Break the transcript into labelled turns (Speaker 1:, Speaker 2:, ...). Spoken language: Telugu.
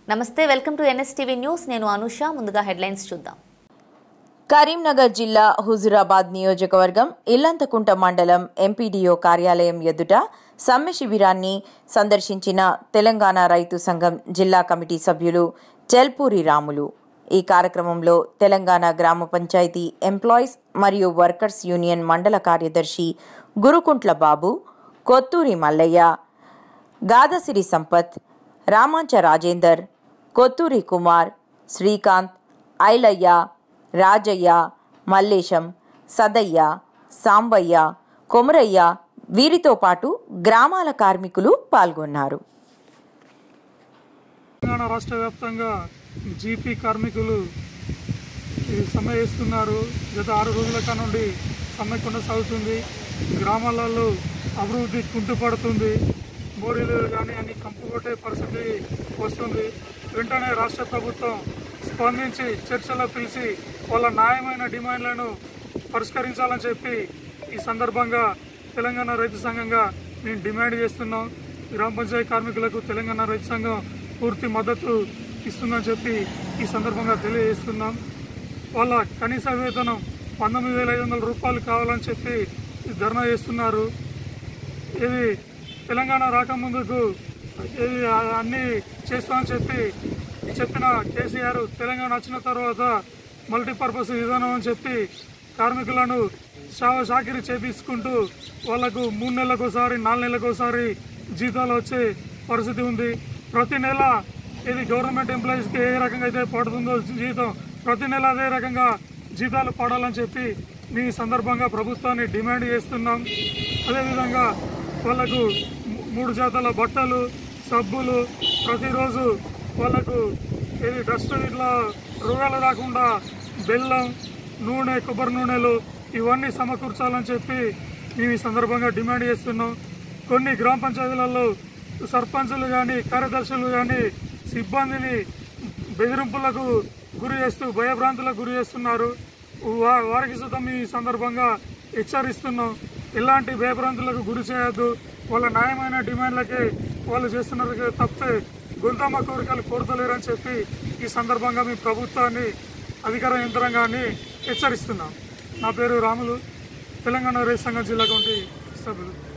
Speaker 1: నమస్తే వెల్కమ్ టు ఎన్ఎస్టీవీ న్యూస్ నేను అనుష ముందుగా హెడ్లైన్స్ చూద్దాం
Speaker 2: కరీంనగర్ జిల్లా హుజురాబాద్ నియోజకవర్గం ఇల్లంతకుంట మండలం ఎంపీడీఓ కార్యాలయం ఎదుట సమ్మె శిబిరాన్ని సందర్శించిన తెలంగాణ రైతు సంఘం జిల్లా కమిటీ సభ్యులు చెల్పూరి రాములు ఈ కార్యక్రమంలో తెలంగాణ గ్రామ పంచాయతీ ఎంప్లాయీస్ మరియు వర్కర్స్ యూనియన్ మండల కార్యదర్శి గురుకుంట్ల బాబు కొత్తూరి మల్లయ్య గాదసిరి సంపత్ రామాంచ రాజేందర్ కొత్తూరి కుమార్ శ్రీకాంత్ ఐలయ్య రాజయ్య మల్లేశం సదయ్య సాంబయ్య కొమరయ్య వీరితో పాటు గ్రామాల కార్మికులు పాల్గొన్నారు
Speaker 3: తెలంగాణ రాష్ట్ర వ్యాప్తంగా జీపీ కార్మికులు ఈ సమ్మె చేస్తున్నారు గత ఆరు రోజుల కానుండి సమ్మె కొనసాగుతుంది గ్రామాలలో అభివృద్ధి కుంటుపడుతుంది మోరీలు కానీ అన్ని కంపుకొట్టే పరిస్థితి వస్తుంది వెంటనే రాష్ట్ర ప్రభుత్వం స్పందించి చర్చలో పిలిచి వాళ్ళ న్యాయమైన డిమాండ్లను పరిష్కరించాలని చెప్పి ఈ సందర్భంగా తెలంగాణ రైతు సంఘంగా మేము డిమాండ్ చేస్తున్నాం గ్రామ పంచాయతీ కార్మికులకు తెలంగాణ రైతు సంఘం పూర్తి మద్దతు ఇస్తుందని చెప్పి ఈ సందర్భంగా తెలియజేస్తున్నాం వాళ్ళ కనీస వేతనం పంతొమ్మిది వేల ఐదు వందల రూపాయలు కావాలని చెప్పి ఈ ధర్నా చేస్తున్నారు ఇది తెలంగాణ రాకముందుకు ఇది అన్నీ చేస్తామని చెప్పి చెప్పిన కేసీఆర్ తెలంగాణ వచ్చిన తర్వాత మల్టీపర్పస్ విధానం అని చెప్పి కార్మికులను షావ షాకిరి చేపించుకుంటూ వాళ్లకు మూడు నెలలకు ఒకసారి నాలుగు నెలలకు ఒకసారి జీతాలు వచ్చే పరిస్థితి ఉంది ప్రతి నెల ఇది గవర్నమెంట్ ఎంప్లాయీస్కి ఏ రకంగా అయితే పడుతుందో జీతం ప్రతి నెల అదే రకంగా జీతాలు పడాలని చెప్పి మీ సందర్భంగా ప్రభుత్వాన్ని డిమాండ్ చేస్తున్నాం అదేవిధంగా వాళ్ళకు మూ- మూడు జాతల బట్టలు సబ్బులు ప్రతిరోజు వాళ్ళకు ఇది డస్ట్ ఇట్లా రోగాలు రాకుండా బెల్లం నూనె కొబ్బరి నూనెలు ఇవన్నీ సమకూర్చాలని చెప్పి మేము ఈ సందర్భంగా డిమాండ్ చేస్తున్నాం కొన్ని గ్రామ పంచాయతీలలో సర్పంచులు కానీ కార్యదర్శులు కానీ సిబ్బందిని బెదిరింపులకు గురి చేస్తూ భయభ్రాంతులకు గురి చేస్తున్నారు వా- వారికి సుతం ఈ సందర్భంగా హెచ్చరిస్తున్నాం ఎలాంటి భయభ్రాంతులకు గురి చేయొద్దు వాళ్ళ న్యాయమైన డిమాండ్లకే వాళ్ళు చేస్తున్నారు తప్పితే గొంతమ్మ కోరికలు కోరతలేరని చెప్పి ఈ సందర్భంగా మీ ప్రభుత్వాన్ని అధికార యంత్రాంగాన్ని హెచ్చరిస్తున్నాం నా పేరు రాములు తెలంగాణ రైతు సంఘం జిల్లా కమిటీ సభ్యులు